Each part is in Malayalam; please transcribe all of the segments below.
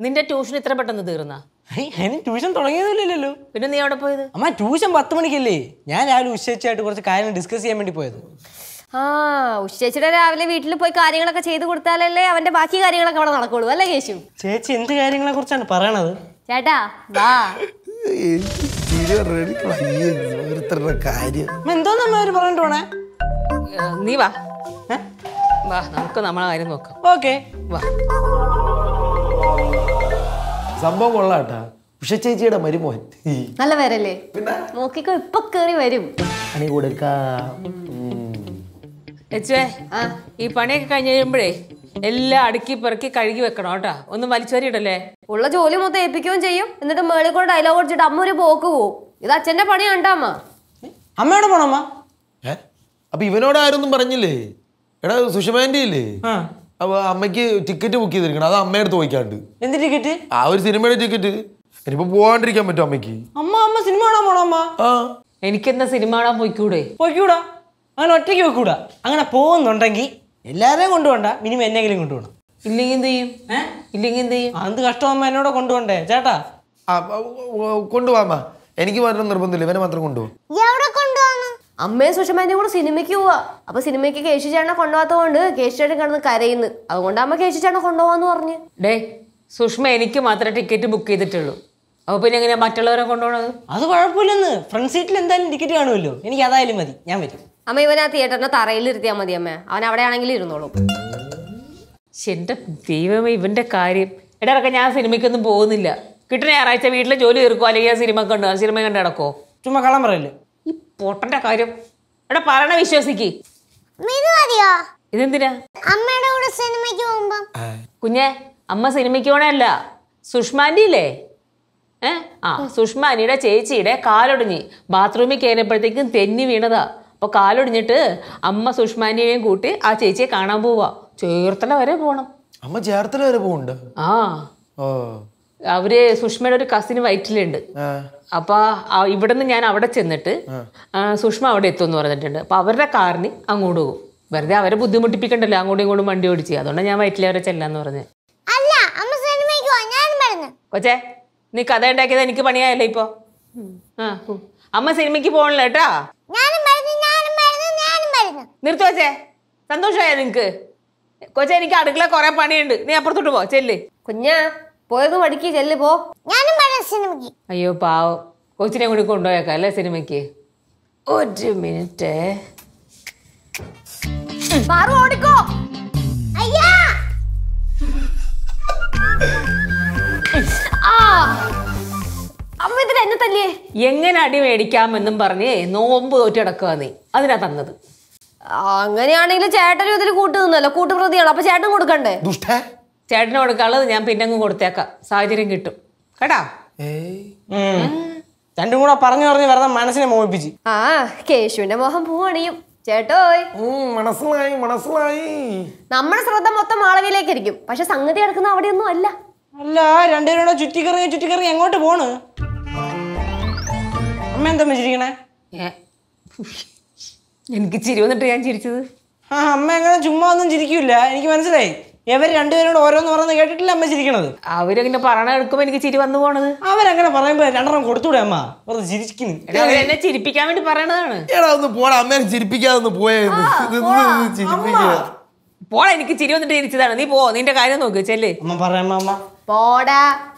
നിന്റെ ട്യൂഷൻ ഇത്ര പെട്ടെന്ന് തീർന്ന ഹേയ്, അതിന് ട്യൂഷൻ തുടങ്ങിയതില്ലല്ലോ പിന്നെ നീ അവിടെ പോയത് അമ്മ ട്യൂഷൻ പത്ത് മണിക്കല്ലേ ഞാൻ രാവിലെ ഉച്ചയായിട്ട് കുറച്ച് കാര്യങ്ങൾ ഡിസ്കസ് ചെയ്യാൻ വേണ്ടി പോയത് ആ ഉച്ചേച്ചിയുടെ രാവിലെ വീട്ടിൽ പോയി കാര്യങ്ങളൊക്കെ ചെയ്തു കൊടുത്താലല്ലേ അവന്റെ ബാക്കി കാര്യങ്ങളൊക്കെ അവിടെ നടക്കുള്ളൂ അല്ലേ കേശു ചേച്ചി എന്ത് കാര്യങ്ങളെ കുറിച്ചാണ് പറയണത് ചേട്ടാ വാ എനിക്ക് ചിരി വരണ എനിക്ക് വയ്യ ഓരോരുത്തരുടെ കാര്യം അമ്മ എന്തോന്ന് അമ്മ അവര് പറഞ്ഞിട്ട് പോണേ ഏ, നീ വാ ഏ? വാ നമുക്ക് നമ്മളെ കാര്യം നോക്കാം ഓക്കെ വാ സംഭവം കൊള്ളാട്ടാ ഉഷ ചേച്ചിയുടെ മരുമോൻ നല്ല പേരല്ലേ നോക്കിക്കോ ഇപ്പൊ കേറി വരും പണി കൊടുക്കാം എച്ചുവേ ഈ പണിയൊക്കെ കഴിഞ്ഞ് കഴിയുമ്പോഴേ എല്ലാം അടുക്കി പെറുക്കി കഴുകി വെക്കണം കേട്ടാ ഒന്നും വലിച്ചേരിയിടല്ലേ ഉള്ള ജോലി മൊത്തം ഏൽപ്പിക്കുകയും ചെയ്യും എന്നിട്ട് മേളിൽ കൂടെ ഡയലോഗ് അടിച്ചിട്ട് അമ്മ ഒരു പോക്ക് പോവും ഇത് അച്ഛന്റെ പണി കണ്ടാമ്മ അമ്മയോടെ പോണമ്മ ഏ അപ്പൊ ഇവനോട് ആരൊന്നും പറഞ്ഞില്ലേ എടാ സുഷമാൻ്റെ ഇല്ലേ ആ അപ്പൊ അമ്മയ്ക്ക് ടിക്കറ്റ് ബുക്ക് ചെയ്തിരിക്കണം അത് അമ്മയടുത്ത് ചോദിക്കാണ്ട് എന്ത് ടിക്കറ്റ് ആ ഒരു സിനിമയുടെ ടിക്കറ്റ് ഇനിയിപ്പോ പോവാണ്ടിരിക്കാൻ പറ്റും അമ്മയ്ക്ക് അമ്മ അമ്മ സിനിമ കാണാൻ പോണോ അമ്മ ആ എനിക്കെന്താ സിനിമ കാണാൻ പോയിക്കൂടെ പോയിക്കൂടാ അങ്ങനെ ഒറ്റയ്ക്ക് വെക്കൂടാ അങ്ങനെ പോകുന്നുണ്ടെങ്കിൽ എല്ലാവരെയും കൊണ്ടുപോണ്ട മിനിമം എന്നെങ്കിലും കൊണ്ടുപോകണം ഇല്ലെങ്കിൽ എന്ത് ചെയ്യും ഇല്ലെങ്കിൽ എന്ത് ചെയ്യും അത് കഷ്ടം അമ്മ എന്നോട് കൊണ്ടുപോണ്ടേ ചേട്ടാ ആ, ആ, ഓ, കൊണ്ടുപോവാമ്മ എനിക്ക് വരണം നിർബന്ധമില്ല ഇവനെ മാത്രം കൊണ്ടുപോകും അമ്മയും സുഷമാന്റെ കൂടെ സിനിമയ്ക്ക് പോവാ അപ്പൊ സിനിമയ്ക്ക് കേശു ചേട്ടനെ കൊണ്ടുപോകാത്തതുകൊണ്ട് കേശു ചേട്ടൻ കിടന്ന് കരയുന്നു അതുകൊണ്ട് അമ്മ കേശു ചേട്ടനെ കൊണ്ടുപോവാന്ന് പറഞ്ഞു ഡേ സുഷ്മ എനിക്ക് മാത്രമേ ടിക്കറ്റ് ബുക്ക് ചെയ്തിട്ടുള്ളൂ അപ്പൊ പിന്നെ എങ്ങനെയാ മറ്റുള്ളവരെ കൊണ്ടുപോകണത് അത് കുഴപ്പമില്ലെന്ന് ഫ്രണ്ട് സീറ്റിൽ എന്തായാലും ടിക്കറ്റ് കാണുമല്ലോ എനിക്ക് അതായാലും മതി ഞാൻ വരും അമ്മ ഇവനെ ആ തിയേറ്ററിന്റെ തറയിൽ ഇരുത്തിയാൽ മതി അമ്മ അവൻ അവിടെ ആണെങ്കിലും ഇരുന്നോളും ശ്ശെ, എന്റെ ദൈവമേ ഇവന്റെ കാര്യം എടാ ഇറക്കം ഞാൻ സിനിമയ്ക്കൊന്നും പോകുന്നില്ല കിട്ടുന്ന ഞായറാഴ്ച വീട്ടിലെ ജോലി തീർക്കോ അല്ലെങ്കിൽ ഞാൻ സിനിമ കണ്ടു സിനിമ കണ്ട് നടക്കോ ചുമ്മാ കള്ളം പറയല്ലേ ഈ പൊട്ടന്റെ കാര്യം എടാ പറയണ വിശ്വസിക്ക് ഇത് മതിയോ ഇതെന്തിനാ അമ്മയുടെ കൂടെ സിനിമയ്ക്ക് പോകുമ്പം കുഞ്ഞെ അമ്മ സിനിമയ്ക്ക് പോണല്ല സുഷ്മാൻ്റെ ഇല്ലേ ഏ ആ സുഷ്മാനിയുടെ ചേച്ചിയുടെ കാലൊടിഞ്ഞ് ബാത്റൂമിൽ കയറിയപ്പോഴത്തേക്കും തെന്നി വീണതാ അപ്പൊ കാലൊടിഞ്ഞിട്ട് അമ്മ സുഷ്മാനെയും കൂട്ടി ആ ചേച്ചിയെ കാണാൻ പോവാ ചേർത്തല വരെ പോണം അമ്മ ചേർത്തല വരെ പോകുന്നുണ്ട് ആ ഓ അവര് സുഷ്മയുടെ ഒരു കസിന് വയറ്റിലുണ്ട് ആ. അപ്പൊ ആ- ഇവിടുന്ന് ഞാൻ അവിടെ ചെന്നിട്ട് ആ, സുഷ്മ അവിടെ എത്തും എന്ന് പറഞ്ഞിട്ടുണ്ട് അപ്പൊ അവരുടെ കാറിന് അങ്ങോട്ട് പോകും വെറുതെ അവരെ ബുദ്ധിമുട്ടിപ്പിക്കണ്ടല്ലോ അങ്ങോട്ടും ഇങ്ങോട്ടും വണ്ടി ഓടിച്ച് അതുകൊണ്ടാണ് ഞാൻ വയറ്റിലെ വരെ ചെല്ലാന്ന് പറഞ്ഞത് അല്ല അമ്മ സിനിമയ്ക്ക് പോവാ ഞാനും വരുന്നു കൊച്ചേ നീ കഥ ഉണ്ടാക്കിയത് എനിക്ക് പണിയായല്ലോ ഇപ്പൊ ആ ഉം. അമ്മ സിനിമയ്ക്ക് പോകണില്ല കേട്ടാ ഞാനും വരുന്നു ഞാനും വരുന്നു ഞാനും വരുന്നു നിർത്തി വെച്ചേ സന്തോഷമായ നിനക്ക് കൊച്ചേ എനിക്ക് അടുക്കള കുറെ പണിയുണ്ട് നീ അപ്പുറത്തോട്ട് പോ ചെല്ല് കുഞ്ഞാ പോയത് പഠിക്ക് ചെല്ല് പോ ഞാനും വരുന്നു സിനിമയ്ക്ക് അയ്യോ പാവം കൊച്ചിനെ കൂടി കൊണ്ടുപോയേക്കാം അല്ലേ സിനിമയ്ക്ക് ഒരു മിനിറ്റ് പാറു ഓടിക്കോ അയ്യാ ആ അമ്മ ഇതിൽ എന്നെ തല്ലേ എങ്ങനെ അടി മേടിക്കാമെന്നും പറഞ്ഞ് നോമ്പ് തോറ്റ് കിടക്കുക നീ അതിനാ തന്നത് അങ്ങനെയാണെങ്കിൽ ചേട്ടനും ഇതിൽ കൂട്ട് നിന്നല്ലോ കൂട്ടുപ്രതിയാണ് അപ്പൊ ചേട്ടൻ കൊടുക്കണ്ടേ ദുഷ്ടേ ചേട്ടന് കൊടുക്കാനുള്ളത് ഞാൻ പിന്നെ അങ്ങ് കൊടുത്തേക്കാം സാഹചര്യം കിട്ടും കേട്ടാ ഏയ് ഉം. രണ്ടും കൂടെ പറഞ്ഞു പറഞ്ഞ് വെറുതെ മനസ്സിനെ മോഹിപ്പിച്ച് ആ കേശുവിന്റെ മോഹം പൂവണിയും ചേട്ടോയ് ഉം, മനസ്സിലായി മനസ്സിലായി നമ്മുടെ ശ്രദ്ധ മൊത്തം മാളവിയിലേക്ക് ഇരിക്കും പക്ഷെ സംഗതി കിടക്കുന്ന അവിടെയൊന്നും അല്ല അല്ല രണ്ടുപേരും കൂടെ ചുറ്റിക്കറങ്ങി ചുറ്റിക്കറങ്ങി എങ്ങോട്ട് പോണ് അമ്മ എന്താ വെച്ചിരിക്കണേ ഏ. എനിക്ക് ചിരി വന്നിട്ട് ഞാൻ ചിരിച്ചത് ആ അമ്മ അങ്ങനെ ചുമ്മാ ഒന്നും ചിരിക്കൂല എനിക്ക് മനസ്സിലായി ഇവർ രണ്ടുപേരോട് ഓരോന്ന് പറയുന്നത് കേട്ടിട്ടില്ല അമ്മ ചിരിക്കണത് അവരിങ്ങനെ പറയണ എടുക്കുമ്പോ എനിക്ക് ചിരി വന്നു പോണത് അവരങ്ങനെ പറയുമ്പോ രണ്ടെണ്ണം കൊടുത്തൂടെ അമ്മ വെറുതെ ചിരിക്കുന്നു എടാ, അവരെന്നെ ചിരിപ്പിക്കാൻ വേണ്ടി പറയണതാണ് എടാ ഒന്ന് പോടാ അമ്മേനെ ചിരിപ്പിക്കാതെ ഒന്ന് പോയത് ചിരിപ്പിക്കുക പോളെ എനിക്ക് ചിരി വന്നിട്ട് ചിരിച്ചതാണ് നീ പോ നിന്റെ കാര്യം നോക്ക് ചെല്ല് അമ്മ പറയാമ്മ അമ്മ പോടാ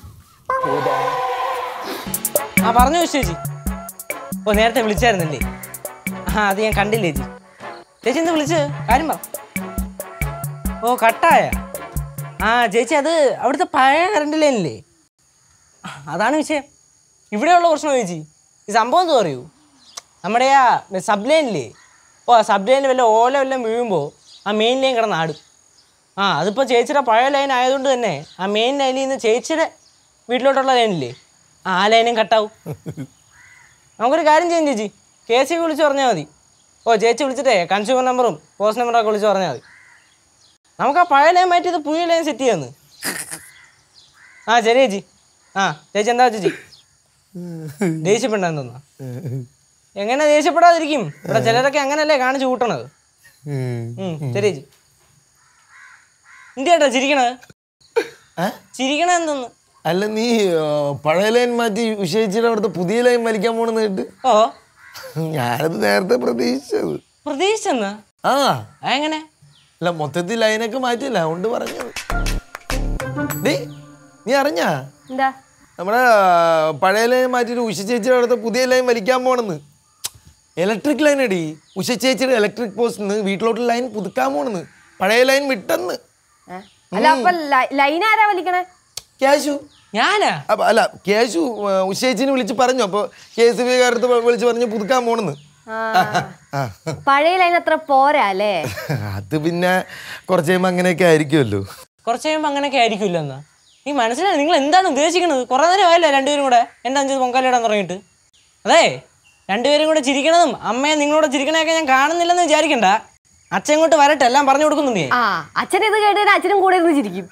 ആ പറഞ്ഞു ചേച്ചി ഓ നേരത്തെ വിളിച്ചായിരുന്നല്ലേ ആ അത് ഞാൻ കണ്ടില്ലേ ചേച്ചി ചേച്ചി എന്താ വിളിച്ച് കാര്യം പറ ഓ കട്ടായ ആ ചേച്ചി അത് അവിടുത്തെ പഴയ കറണ്ട് ലൈനില്ലേ ആ, അതാണ് വിഷയം ഇവിടെയുള്ള പ്രശ്നം ചേച്ചി ഈ സംഭവം എന്താ പറയൂ നമ്മുടെ ആ സബ് ലൈനില്ലേ ഓ ആ സബ് ലൈനിൽ വല്ല ഓല വല്ലതും വീഴുമ്പോൾ ആ മെയിൻ ലൈൻ കിടന്ന് ആടും ആ അതിപ്പോൾ ചേച്ചിയുടെ പഴയ ലൈൻ ആയതുകൊണ്ട് തന്നെ ആ മെയിൻ ലൈനിൽ നിന്ന് ചേച്ചിയുടെ വീട്ടിലോട്ടുള്ള ലൈനില്ലേ ആ ആ ലൈനും കട്ടാവും നമുക്കൊരു കാര്യം ചെയ്യാം ചേച്ചി കെ സി വിളിച്ച് പറഞ്ഞാൽ മതി ഓ ചേച്ചി വിളിച്ചിട്ടേ കൺസ്യൂമർ നമ്പറും പോസ്റ്റ് നമ്പറൊക്കെ വിളിച്ച് പറഞ്ഞാൽ മതി നമുക്ക് ആ പഴയ ലൈൻ മാറ്റി ഇത് പുതിയ ലൈൻ സെറ്റ് ചെയ്യാന്ന് ആ ശരി ചേച്ചി ആ ചേച്ചി എന്താ ചേച്ചി ദേഷ്യപ്പെടാൻ തോന്നാ എങ്ങനെ ദേഷ്യപ്പെടാതിരിക്കും ഇവിടെ ചിലരൊക്കെ അങ്ങനല്ലേ കാണിച്ചു കൂട്ടണത് ഉം, ശരി ചേച്ചി എന്തിയാട്ടാ ചിരിക്കണത് ഏ? ചിരിക്കണ എന്തെന്ന് അല്ല നീ ആ, പഴയ ലൈൻ മാറ്റി വിഷയിച്ചിട്ട് അവിടുത്തെ പുതിയ ലൈൻ വലിക്കാൻ പോണെന്ന് കേട്ട് ഓ ഞാനത് നേരത്തെ പ്രതീക്ഷിച്ചത് പ്രതീക്ഷിച്ചെന്ന് ആ എങ്ങനെ അല്ല മൊത്തത്തിൽ ലൈനൊക്കെ മാറ്റില്ല അതുകൊണ്ട് പറഞ്ഞത് ഡേ നീ അറിഞ്ഞാ എന്താ നമ്മുടെ ആ, പഴയ ലൈൻ മാറ്റിയിട്ട് ഉഷ ചേച്ചിയുടെ അടുത്ത പുതിയ ലൈൻ വലിക്കാൻ പോണെന്ന് ഇലക്ട്രിക് ലൈൻ അടി ഉഷ ചേച്ചിയുടെ ഇലക്ട്രിക് പോസ്റ്റിൽ നിന്ന് വീട്ടിലോട്ട് ലൈൻ പുതുക്കാൻ പോണെന്ന് പഴയ ലൈൻ വിട്ടെന്ന് ഏ? അല്ല അപ്പൊ ലൈൻ ആരാ വലിക്കണേ ക്യാഷു ഞാനാ അപ്പൊ അല്ല ക്യാഷു ആ, ഉഷ ചേച്ചിനെ വിളിച്ച് പറഞ്ഞു അപ്പോൾ കെ എസ് ബി കാരത്ത് വിളിച്ച് പറഞ്ഞു പുതുക്കാൻ പോണെന്ന് ആ. ആ. പഴയ ലൈൻ അത്ര പോരാ അല്ലേ അത് പിന്നെ കുറച്ച് കഴിയുമ്പോൾ അങ്ങനെയൊക്കെ ആയിരിക്കുമല്ലോ കുറച്ച് കഴിയുമ്പോൾ അങ്ങനെയൊക്കെ ആയിരിക്കുമല്ലോ എന്നാ നീ മനസ്സിലായി നിങ്ങൾ എന്താണ് ഉദ്ദേശിക്കുന്നത് കുറേ നേരം ആയല്ലോ രണ്ടുപേരും കൂടെ എൻ്റെ അഞ്ച് പൊങ്കാലിടാൻ തുടങ്ങിയിട്ട് അതെ രണ്ടുപേരും കൂടെ ചിരിക്കണതും അമ്മയെ നിങ്ങളോട് ചിരിക്കണതൊക്കെ ഞാൻ കാണുന്നില്ലെന്ന് വിചാരിക്കണ്ട അച്ഛൻ ഇങ്ങോട്ട് വരട്ടെ എല്ലാം പറഞ്ഞു കൊടുക്കുന്നുണ്ട് ഞാൻ ആ അച്ഛൻ ഇത് കേട്ടിട്ട് അച്ഛനും കൂടെ ഇരുന്ന് ചിരിക്കും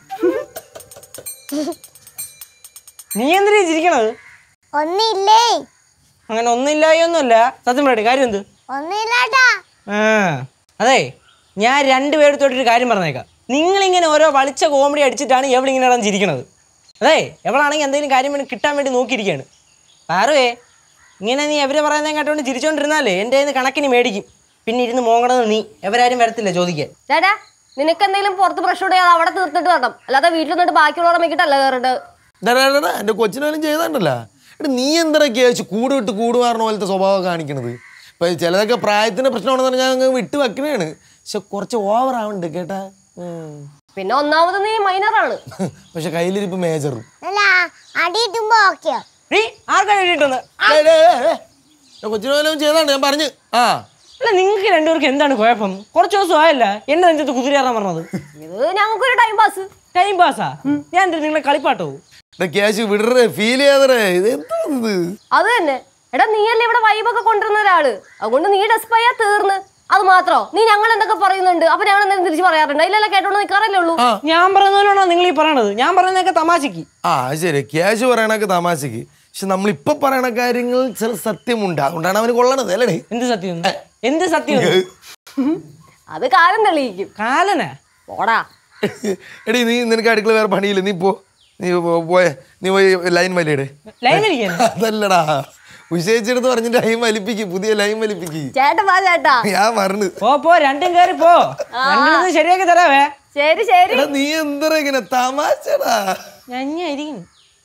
നീ എന്തിനാ ഈ ചിരിക്കണത് ഒന്നില്ലേ അങ്ങനെ ഒന്നുമില്ലായൊന്നുമല്ല സത്യം പറയട്ടെ കാര്യം എന്ത് ഒന്നില്ലാട്ടാ ആ അതെ ഞാൻ രണ്ടുപേരത്തോട്ടൊരു കാര്യം പറഞ്ഞേക്കാം നിങ്ങളിങ്ങനെ ഓരോ വളിച്ച കോമഡി അടിച്ചിട്ടാണ് എവളിങ്ങനെ ഇടാൻ ചിരിക്കണത് അതെ എവളാണെങ്കിൽ എന്തെങ്കിലും കാര്യം വേണ്ടി കിട്ടാൻ വേണ്ടി നോക്കിയിരിക്കുകയാണ് പാറുവേ ഇങ്ങനെ നീ എവരെ പറയുന്നത് കേട്ടോണ്ട് ചിരിച്ചോണ്ടിരുന്നാലേ എൻ്റെ കയ്യിൽ നിന്ന് കണക്കിന് മേടിക്കും പിന്നെ ഇരുന്ന് മോങ്ങണത് നീ എവരാരും വരത്തില്ല ചോദിക്കാൻ ചേട്ടാ നിനക്ക് എന്തെങ്കിലും പുറത്ത് പ്രശ്നം ഉണ്ടെങ്കിൽ അത് അവിടെ തീർത്തിട്ട് വേണം അല്ലാതെ വീട്ടിൽ നിന്നിട്ട് ബാക്കിയുള്ളവരെ മിക്കിട്ടല്ല കയറേണ്ടത് ഡാ എൻ്റെ കൊച്ചിനാലും ചെയ്താണ്ടല്ലോ എടാ നീ എന്തൊക്കെ വെച്ച് കൂട് വിട്ട് കൂട് മാറണ പോലത്തെ സ്വഭാവം കാണിക്കണത് ഇപ്പൊ ചിലതൊക്കെ പ്രായത്തിന്റെ പ്രശ്നമാണെന്ന് പറഞ്ഞാൽ അങ്ങ് വിട്ട് വെക്കണേണ് പക്ഷെ കുറച്ച് ഓവർ ആവുന്നുണ്ട് കേട്ടാ ഉം. പിന്നെ ഒന്നാമത് നീ മൈനറാണ് പക്ഷെ കയ്യിലിരിപ്പ് മേജറും അല്ല അടിയിട്ടുമ്പോ ഓക്കെയോ നീ ആർക്കാണ് എഴുതിയിട്ടൊന്ന് കൊച്ചിനാലും ചെയ്താണ്ട് ഞാൻ പറഞ്ഞു ആ അല്ല നിങ്ങൾക്ക് രണ്ടുപേർക്ക് എന്താണ് കുഴപ്പം കുറച്ച് ദിവസം ആയല്ല എന്നെ നെഞ്ചത്ത് കുതിരയാറാൻ പറഞ്ഞത് ഇത് ഞങ്ങൾക്കൊരു ടൈം പാസ് ടൈം പാസ്സാ ഞാൻ എന്തിനാ നിങ്ങളെ കളിപ്പാട്ടോ എടാ ക്യാഷ് വിടറേ ഫീൽ ചെയ്യാതെ ഇത് എന്താ ഇത് അത് തന്നെ എടാ നീയല്ലേ ഇവിടെ വൈബൊക്കെ കൊണ്ടുവരുന്ന ഒരാള് അതുകൊണ്ട് നീ ഡെസ്പായാ തീർന്ന് അത് മാത്രോ നീ ഞങ്ങൾ എന്തൊക്കെ പറയുന്നുണ്ട് അപ്പൊ ഞങ്ങൾ എന്തെങ്കിലും തിരിച്ച് പറയാറുണ്ട് ഇല്ലല്ല കേട്ടോണ്ട് നിൽക്കാറല്ലേ ഉള്ളൂ ഞാൻ പറയുന്നതിനാണോ നിങ്ങൾ ഈ പറയണത് ഞാൻ പറയുന്നതൊക്കെ തമാശക്ക് ആ ശരി ക്യാഷ് പറയണൊക്കെ തമാശക്ക് പക്ഷെ നമ്മളിപ്പൊ പറയണ കാര്യങ്ങൾ ചില സത്യമുണ്ട് അതുകൊണ്ടാണ് അവന് കൊള്ളണത് അല്ലേ എന്ത് സത്യം എന്ത് സത്യം അത് കാലം തെളിയിക്കും കാലനാ പോടാ എടി നീ നിനക്ക് അടുക്കള വേറെ പണിയില്ല നീ പോ നീ പോ- പോയെ നീ പോയി ലൈൻ വലിയടെ ലൈൻ അടിക്കാൻ അതല്ലടാ വിശേഷിച്ചെടുത്ത് പറഞ്ഞിട്ട് ലൈൻ വലിപ്പിക്ക് പുതിയ ലൈൻ വലിപ്പിക്ക് ചേട്ടൻ വാ ചേട്ടാ ഞാൻ പറഞ്ഞു പോ പോ രണ്ടും കയറി പോ രണ്ടും ശരിയാക്കി തരാവേ ശരി ശരി എടാ നീ എന്താ ഇങ്ങനെ തമാശടാ ഞഞ്ഞായിരിക്കുന്നു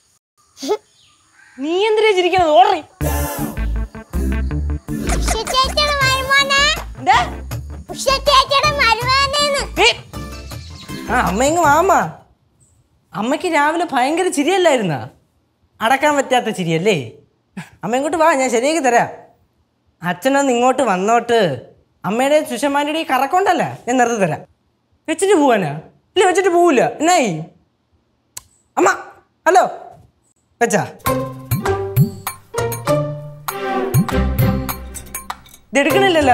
നീ എന്തിനാ ചിരിക്കണത് ഓർറി ഉഷ ചേച്ചിയുടെ മരുമോനെ ഉഷ ചേച്ചിയുടെ മരുമോനേന്ന് ആ അമ്മ ഇങ്ങ് വാമ്മ അമ്മയ്ക്ക് രാവിലെ ഭയങ്കര ചിരിയല്ലായിരുന്ന അടക്കാൻ പറ്റാത്ത ചിരിയല്ലേ അമ്മ ഇങ്ങോട്ട് വാ ഞാൻ ശരിയാക്കി തരാം അച്ഛനൊന്ന് ഇങ്ങോട്ട് വന്നോട്ട് അമ്മയുടെ സുഷമാൻ്റെ ഈ കറക്കൊണ്ടല്ല ഞാൻ നിർത്തി തരാം വെച്ചിട്ട് പോവാനാ ഇല്ല വെച്ചിട്ട് പോവില്ല എന്നായി അമ്മ ഹലോ വെച്ചാ ഇത് എടുക്കണില്ലല്ലോ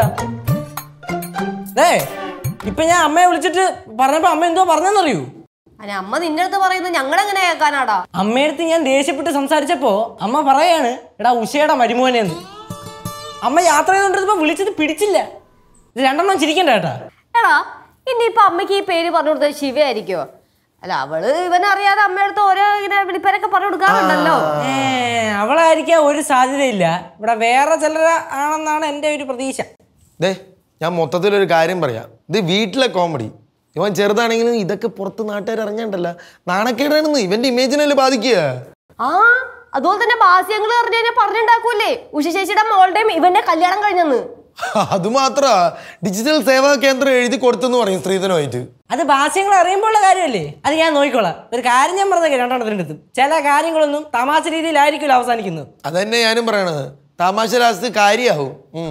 ഏ ഇപ്പൊ ഞാൻ അമ്മയെ വിളിച്ചിട്ട് പറഞ്ഞപ്പോ അമ്മ എന്തോ പറഞ്ഞെന്നറിയൂ അല്ല അമ്മ നിന്റെ അടുത്ത് പറയുന്നത് ഞങ്ങൾ എങ്ങനെ കേൾക്കാനാടാ അമ്മയടുത്ത് ഞാൻ ദേഷ്യപ്പെട്ട് സംസാരിച്ചപ്പോ അമ്മ പറയാണ് എടാ ഉഷയുടെ മരുമോനെന്ന് അമ്മ യാത്ര ചെയ്തോണ്ടിരുന്നപ്പോ വിളിച്ചത് പിടിച്ചില്ല ഇത് രണ്ടെണ്ണം ചിരിക്കണ്ട കേട്ടാ എടാ ഇനിയിപ്പൊ അമ്മയ്ക്ക് ഈ പേര് പറഞ്ഞു കൊടുത്തത് ശിവയായിരിക്കോ അല്ല അവള് ഇവനറിയാതെ അമ്മയടുത്ത് ഓരോ ഇങ്ങനെ വിളിപ്പേരൊക്കെ പറഞ്ഞു കൊടുക്കാറുണ്ടല്ലോ ഏ അവളായിരിക്കാൻ ഒരു സാധ്യതയില്ല ഇവിടെ വേറെ ചിലർ ആണെന്നാണ് എൻ്റെ ഒരു പ്രതീക്ഷ ദേ ഞാൻ മൊത്തത്തിലൊരു കാര്യം പറയാം ഇത് വീട്ടിലെ കോമഡി ഇവൻ ചെറുതാണെങ്കിലും ഇതൊക്കെ പുറത്ത് നാട്ടുകാർ അറിഞ്ഞാണ്ടല്ല നാണക്കേടാണെന്ന് ഇവന്റെ ഇമേജിനല്ലേ ബാധിക്കുക ആ അതുപോലെ തന്നെ ബാസ്യങ്ങൾ പറഞ്ഞു കഴിഞ്ഞാൽ പറഞ്ഞുണ്ടാക്കൂലേ ഉഷ ചേച്ചിയുടെ മോളുടെയും ഇവന്റെ കല്യാണം കഴിഞ്ഞെന്ന് അത് മാത്ര ഡിജിറ്റൽ സേവാ കേന്ദ്രം എഴുതി കൊടുത്തെന്ന് പറയും സ്ത്രീധനമായിട്ട് അത് ഭാഷ്യങ്ങൾ അറിയുമ്പോഴുള്ള കാര്യമല്ലേ അത് ഞാൻ നോക്കിക്കോളാം ഒരു കാര്യം ഞാൻ പറഞ്ഞേക്കാം രണ്ടെണ്ണത്തിൻ്റെ അടുത്ത് ചില കാര്യങ്ങളൊന്നും തമാശ രീതിയിലായിരിക്കുമല്ലോ അവസാനിക്കുന്നത് അതന്നെ ഞാനും പറയണത് തമാശ ലാസ്റ്റ് കാര്യാവും ഉം.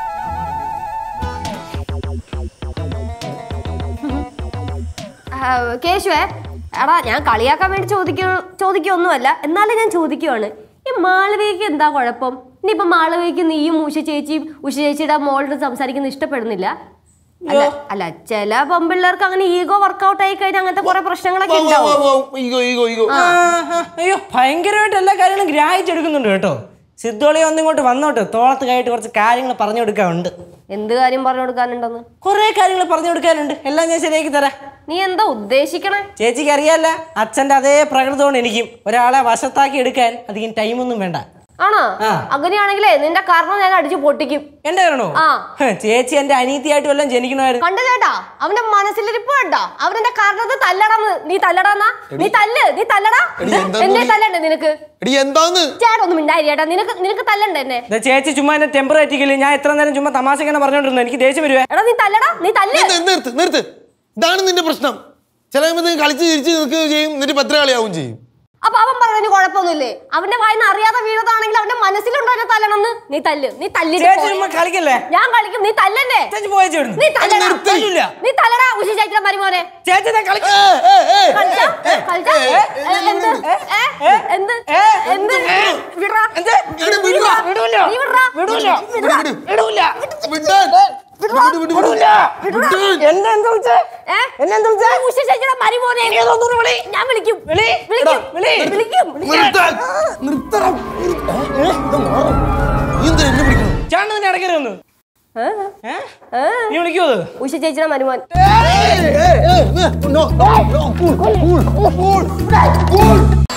ആ, കേശുവേ എടാ ഞാൻ കളിയാക്കാൻ വേണ്ടി ചോദിക്ക ചോദിക്കൊന്നുമല്ല എന്നാലും ഞാൻ ചോദിക്കുവാണ് ഈ മാളവികയ്ക്ക് എന്താ കുഴപ്പം ഇനിയിപ്പൊ മാളവികയ്ക്ക് നീയും ഉഷ ചേച്ചിയും ഉഷ ചേച്ചിയുടെ മോളോട് സംസാരിക്കുന്നത് ഇഷ്ടപ്പെടുന്നില്ല അല്ല അല്ല ചില പെമ്പിള്ളേർക്ക് അങ്ങനെ ഈഗോ വർക്കൗട്ട് ആയി കഴിഞ്ഞാൽ അങ്ങനത്തെ കുറെ പ്രശ്നങ്ങളൊക്കെ വൗ, ഉണ്ടാവും wow, wow, ego ego ego ആഹാ. അയ്യോ ഭയങ്കരമായിട്ട് എല്ലാ കാര്യങ്ങളും ഗ്രാഹിച്ചെടുക്കുന്നുണ്ട് കേട്ടോ സിദ്ധോളി ഒന്നും ഇങ്ങോട്ട് വന്നോട്ട് തോളത്ത് കൈയിട്ട് കുറച്ച് കാര്യങ്ങൾ പറഞ്ഞു കൊടുക്കാനുണ്ട് എന്ത് കാര്യം പറഞ്ഞു കൊടുക്കാനുണ്ടെന്ന് കുറേ കാര്യങ്ങൾ പറഞ്ഞു കൊടുക്കാനുണ്ട് എല്ലാം ഞാൻ ശരിയാക്കി തരാം നീ എന്താ ഉദ്ദേശിക്കണേ ചേച്ചിക്ക് അറിയാല്ല അച്ഛൻ്റെ അതേ പ്രകൃതമാണ് എനിക്കും ഒരാളെ വശത്താക്കി എടുക്കാൻ അധികം ടൈമൊന്നും വേണ്ട ആണോ ആ. അങ്ങനെയാണെങ്കിലേ നിന്റെ കാരണം ഞാൻ അടിച്ചു പൊട്ടിക്കും എൻ്റെ കാരണോ ആ. ഹ്, ചേച്ചി എൻ്റെ അനീതിയായിട്ട് വല്ലതും ജനിക്കണമായിരുന്നു കണ്ടു ചേട്ടാ അവന്റെ മനസ്സിലിരിപ്പ് കണ്ടോ അവനെന്റെ കാരണത്ത് തല്ലടാന്ന് നീ തല്ലടാന്നാ നീ തല്ല് നീ തല്ലടാ എടി, എന്താ എന്നെ നീ- തല്ലണ്ടേ നിനക്ക് എടി എന്താന്ന് ചേട്ടാ ഒന്നും മിണ്ടായി ചേട്ടാ നിനക്ക് നിനക്ക് തല്ലണ്ടേ എന്നെ ദേ ചേച്ചി ചുമ്മാ എന്നെ ടെമ്പറേറ്റിക്കല് ഞാൻ എത്ര നേരം ചുമ്മാ തമാശ ഇങ്ങനെ പറഞ്ഞോണ്ടിരുന്നു എനിക്ക് ദേഷ്യം വരുവേ എടാ നീ തല്ലടാ നീ തല്ല് നിർത്ത്, നിർത്ത് നിർത്ത് ഇതാണ് നിന്റെ പ്രശ്നം ചില സമയത്ത് കളിച്ച് ചിരിച്ച് നിൽക്കുകയും ചെയ്യും എന്നിട്ട് പത്ര കളിയാവും ചെയ്യും അപ്പൊ അവൻ പറഞ്ഞതിന് കുഴപ്പമൊന്നുമില്ലേ അവന്റെ വായിന്ന് അറിയാതെ വീണതാണെങ്കിൽ അവന്റെ മനസ്സിലുണ്ടോ എന്നെ തല്ലണമെന്ന് നീ തല്ല് നീ തല്ലി ചേച്ചി ചുമ്മാ കളിക്കല്ലേ ഞാൻ കളിക്കും നീ തല്ലന്നെ ചേച്ചി പോയ ചേട്ടൻ നീ തല്ലടാ നിർത്തില്ല. നീ തല്ലടാ ഉഷി ചേച്ചിയുടെ മരുമോനെ ചേച്ചി ഞാൻ കളിക്ക ഏ, ഏ, ഏ, കളിച്ചാ? കളിച്ചാ? ഏ, ഏ, എന്ത്? ഏ? എന്ത്? ഏ? എന്ത്? വിടറാ. എന്ത്? എടി, വിടൂല. വിടൂല. നീ വിടറാ. വിടൂല. വിടറാ. വിട്. വിടൂല. വിടാൻ. വിടറാ. വിട്, വിട്, വിട്. വിടൂല. വിടാൻ. എന്നെ എന്താ വിളിച്ചേ? ഏ? എന്നെ എന്താ വിളിച്ചേ? നീ ഉഷി ചേച്ചിയുടെ മരുമോനെ ഏതൊന്നൂടെ വിളി. ഞാൻ വിളിക്കും വിളി. വിളിക്കും വിളി. വിളിക്കും നിർത്താൻ. നിർത്തണം. നിർത്ത- ഏ, ഇത് മാറോ? നീ എന്തിനാ എന്നെ പിടിക്കണം ചേട്ടൻ നിന്നെ ഇടയ്ക്കരുത് ഒന്ന്. ഏ? ഏ? ഏ? നീ വിളിക്കോ അത്? ഉഷി ചേച്ചിയുടെ മരുമോൻ ഏയ്, ഏയ്, ഏയ്, no, no, no, cool, cool, cool, cool.